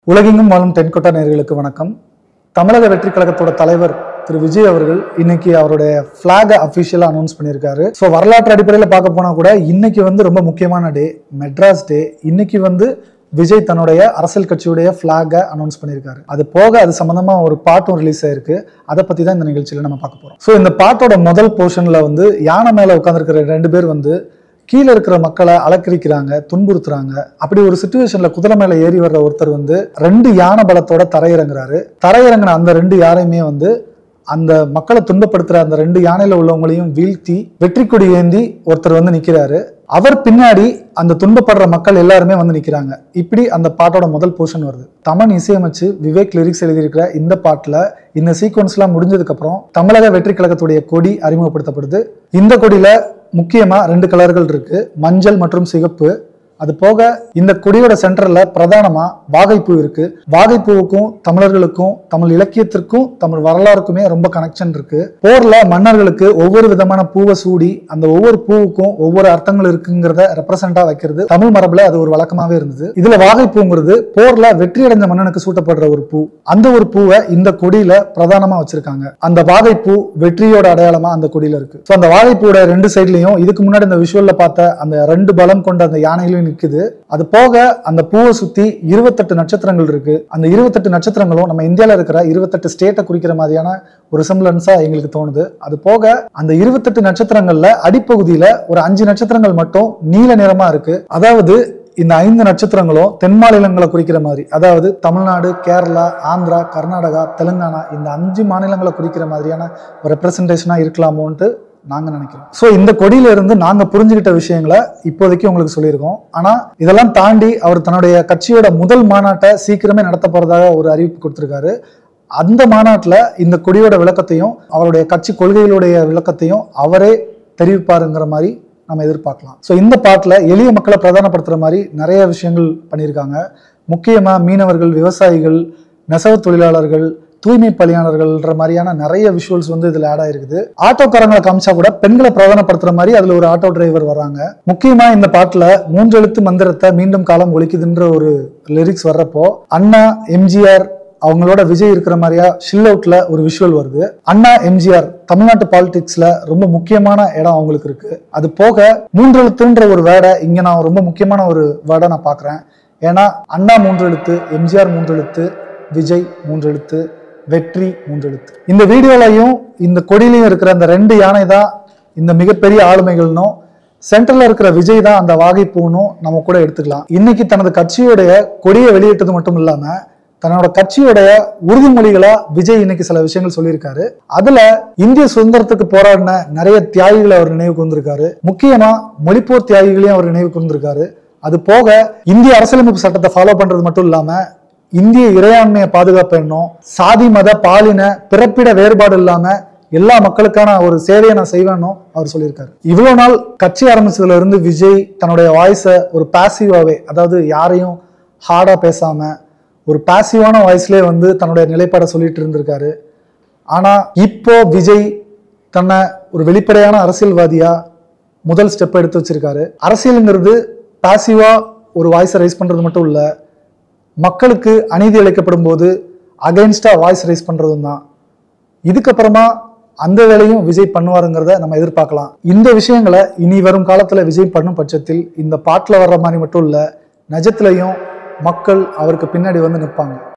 உலகெங்கும் வாழும் தென்கொட்டா நேயர்களுக்கு வணக்கம் தமிழக வெற்றி கழகத்தோட தலைவர் திரு விஜய் அவர்கள் இன்னைக்கு அவருடைய ஃபிளாகை அஃபிஷியலாக அனௌன்ஸ் பண்ணியிருக்காரு ஸோ வரலாற்று அடிப்படையில் பார்க்க போனால் கூட இன்னைக்கு வந்து ரொம்ப முக்கியமான டே மெட்ராஸ் டே இன்னைக்கு வந்து விஜய் தன்னுடைய அரசியல் கட்சியுடைய ஃபிளாகை அனௌன்ஸ் பண்ணியிருக்காரு அது போக அது சம்பந்தமா ஒரு பாட்டும் ரிலீஸ் ஆயிருக்கு அதை பத்தி தான் இந்த நிகழ்ச்சியில நம்ம பார்க்க போறோம் ஸோ இந்த பாட்டோட முதல் போர்ஷன்ல வந்து யானை மேல உட்காந்துருக்கிற ரெண்டு பேர் வந்து கீழே இருக்கிற மக்களை அலக்கரிக்கிறாங்க துன்புறுத்துறாங்க அப்படி ஒரு சுச்சுவேஷன்ல குதிரை மேல ஏறி வர்ற ஒருத்தர் வந்து ரெண்டு யானை பலத்தோட தரையிறங்குறாரு தரையிறங்கின அந்த ரெண்டு யாரையுமே வந்து அந்த மக்களை துன்பப்படுத்துற அந்த ரெண்டு யானையில உள்ளவங்களையும் வீழ்த்தி வெற்றி கொடி ஏந்தி ஒருத்தர் வந்து நிக்கிறாரு அவர் பின்னாடி அந்த துன்பப்படுற மக்கள் எல்லாருமே வந்து நிக்கிறாங்க இப்படி அந்த பாட்டோட முதல் போர்ஷன் வருது தமன் இசையமைச்சு விவேக் லிரிக்ஸ் எழுதியிருக்கிற இந்த பாட்டுல இந்த சீக்வன்ஸ்லாம் முடிஞ்சதுக்கு அப்புறம் தமிழக வெற்றி கழகத்துடைய கொடி அறிமுகப்படுத்தப்படுது இந்த கொடியில முக்கியமா ரெண்டு கலர்கள் இருக்கு மஞ்சள் மற்றும் சிகப்பு அது போக இந்த கொடியோட சென்டர்ல பிரதானமா வாகைப்பூ இருக்கு வாகைப்பூவுக்கும் தமிழர்களுக்கும் தமிழ் இலக்கியத்திற்கும் தமிழ் வரலாறுக்குமே ரொம்ப கனெக்ஷன் இருக்கு போர்ல மன்னர்களுக்கு ஒவ்வொரு விதமான பூவை சூடி அந்த ஒவ்வொரு பூவுக்கும் ஒவ்வொரு அர்த்தங்கள் இருக்குங்கிறத ரெப்ரசென்டா வைக்கிறது தமிழ் மரபுல அது ஒரு வழக்கமாவே இருந்தது இதுல வாகைப்பூங்கிறது போர்ல வெற்றி அடைஞ்ச மன்னனுக்கு சூட்டப்படுற ஒரு பூ அந்த ஒரு பூவை இந்த கொடியில பிரதானமா வச்சிருக்காங்க அந்த வாகைப்பூ வெற்றியோட அடையாளமா அந்த கொடியில இருக்கு ஸோ அந்த வாகைப்பூவோட ரெண்டு சைட்லயும் இதுக்கு முன்னாடி இந்த விஷுவல்ல பார்த்த அந்த ரெண்டு பலம் கொண்ட அந்த யானைகளும் நிக்குது அது போக அந்த பூவை சுத்தி இருபத்தெட்டு நட்சத்திரங்கள் இருக்கு அந்த இருபத்தெட்டு நட்சத்திரங்களும் நம்ம இந்தியால இருக்கிற இருபத்தெட்டு ஸ்டேட்டை குறிக்கிற மாதிரியான ஒரு சிம்லன்ஸா எங்களுக்கு தோணுது அது போக அந்த இருபத்தெட்டு நட்சத்திரங்கள்ல அடிப்பகுதியில ஒரு அஞ்சு நட்சத்திரங்கள் மட்டும் நீல நிறமா இருக்கு அதாவது இந்த ஐந்து நட்சத்திரங்களும் தென் மாநிலங்களை குறிக்கிற மாதிரி அதாவது தமிழ்நாடு கேரளா ஆந்திரா கர்நாடகா தெலுங்கானா இந்த அஞ்சு மாநிலங்களை குறிக்கிற மாதிரியான ஒரு ரெப்ரசன்டேஷனா இருக்கலாமோன்ட்டு நாங்க நினைக்கிறோம் ஸோ இந்த கொடியில இருந்து நாங்க புரிஞ்சுக்கிட்ட விஷயங்களை இப்போதைக்கு உங்களுக்கு சொல்லியிருக்கோம் ஆனா இதெல்லாம் தாண்டி அவர் தன்னுடைய கட்சியோட முதல் மாநாட்டை சீக்கிரமே நடத்த போறதாக ஒரு அறிவிப்பு கொடுத்திருக்காரு அந்த மாநாட்டில் இந்த கொடியோட விளக்கத்தையும் அவருடைய கட்சி கொள்கைகளுடைய விளக்கத்தையும் அவரே தெரிவிப்பாருங்கிற மாதிரி நம்ம எதிர்பார்க்கலாம் ஸோ இந்த பாட்டில் எளிய மக்களை பிரதானப்படுத்துகிற மாதிரி நிறைய விஷயங்கள் பண்ணியிருக்காங்க முக்கியமாக மீனவர்கள் விவசாயிகள் நெசவு தொழிலாளர்கள் தூய்மை பணியாளர்கள்ன்ற மாதிரியான நிறைய விஷுவல்ஸ் வந்து இதில் ஆட் ஆயிருக்குது ஆட்டோக்காரங்களை காமிச்சா கூட பெண்களை பிரதானப்படுத்துற மாதிரி அதில் ஒரு ஆட்டோ டிரைவர் வராங்க முக்கியமாக இந்த பாட்டில் மூன்றெழுத்து மந்திரத்தை மீண்டும் காலம் ஒழிக்குதுன்ற ஒரு லிரிக்ஸ் வர்றப்போ அண்ணா எம்ஜிஆர் அவங்களோட விஜய் இருக்கிற மாதிரியா ஷில் அவுட்ல ஒரு விஷுவல் வருது அண்ணா எம்ஜிஆர் தமிழ்நாட்டு பாலிடிக்ஸ்ல ரொம்ப முக்கியமான இடம் அவங்களுக்கு இருக்கு அது போக மூன்றெழுத்துன்ற ஒரு வேர்டை இங்க நான் ரொம்ப முக்கியமான ஒரு வேர்டை நான் பார்க்குறேன் ஏன்னா அண்ணா மூன்றெழுத்து எம்ஜிஆர் மூன்றெழுத்து விஜய் மூன்றெழுத்து வெற்றி மூன்றெழுத்து இந்த வீடியோலையும் இந்த கொடியிலையும் இருக்கிற அந்த ரெண்டு யானை தான் இந்த மிகப்பெரிய ஆளுமைகள்னும் சென்ட்ரல்ல இருக்கிற விஜய் தான் அந்த வாகைப்பூனும் நம்ம கூட எடுத்துக்கலாம் இன்னைக்கு தனது கட்சியுடைய கொடியை வெளியிட்டது மட்டும் இல்லாம தன்னோட கட்சியோடைய உறுதிமொழிகளா விஜய் இன்னைக்கு சில விஷயங்கள் சொல்லியிருக்காரு அதுல இந்திய சுதந்திரத்துக்கு போராடின நிறைய தியாகிகளை அவர் நினைவு கூர்ந்திருக்காரு முக்கியமா மொழிப்போர் தியாகிகளையும் அவர் நினைவு கூர்ந்திருக்காரு அது போக இந்திய அரசியலமைப்பு சட்டத்தை ஃபாலோ பண்றது மட்டும் இல்லாம இந்திய இறையாண்மையை பாதுகாப்பேன்னும் சாதி மத பாலின பிறப்பிட வேறுபாடு இல்லாம எல்லா மக்களுக்கான ஒரு சேவையை நான் செய்வேனும் அவர் சொல்லியிருக்காரு இவ்வளவு நாள் கட்சி ஆரம்பிச்சதுல இருந்து விஜய் தன்னுடைய வாய்ஸை ஒரு பாசிவாவே அதாவது யாரையும் ஹார்டா பேசாம ஒரு பாசிவான வாய்ஸ்லேயே வந்து தன்னுடைய நிலைப்பாடை சொல்லிட்டு இருந்திருக்காரு ஆனா இப்போ விஜய் தன்னை ஒரு வெளிப்படையான அரசியல்வாதியா முதல் ஸ்டெப் எடுத்து வச்சிருக்காரு அரசியலுங்கிறது பாசிவா ஒரு வாய்ஸை ரைஸ் பண்றது மட்டும் இல்ல மக்களுக்கு அநீதி இழைக்கப்படும் போது அகைன்ஸ்டா வாய்ஸ் ரைஸ் பண்றதும் தான் இதுக்கப்புறமா அந்த வேலையும் விஜய் பண்ணுவாருங்கிறத நம்ம எதிர்பார்க்கலாம் இந்த விஷயங்களை இனி வரும் காலத்துல விஜய் பண்ணும் பட்சத்தில் இந்த பாட்டில் வர்ற மாதிரி மட்டும் இல்ல நிஜத்திலையும் மக்கள் அவருக்கு பின்னாடி வந்து நிற்பாங்க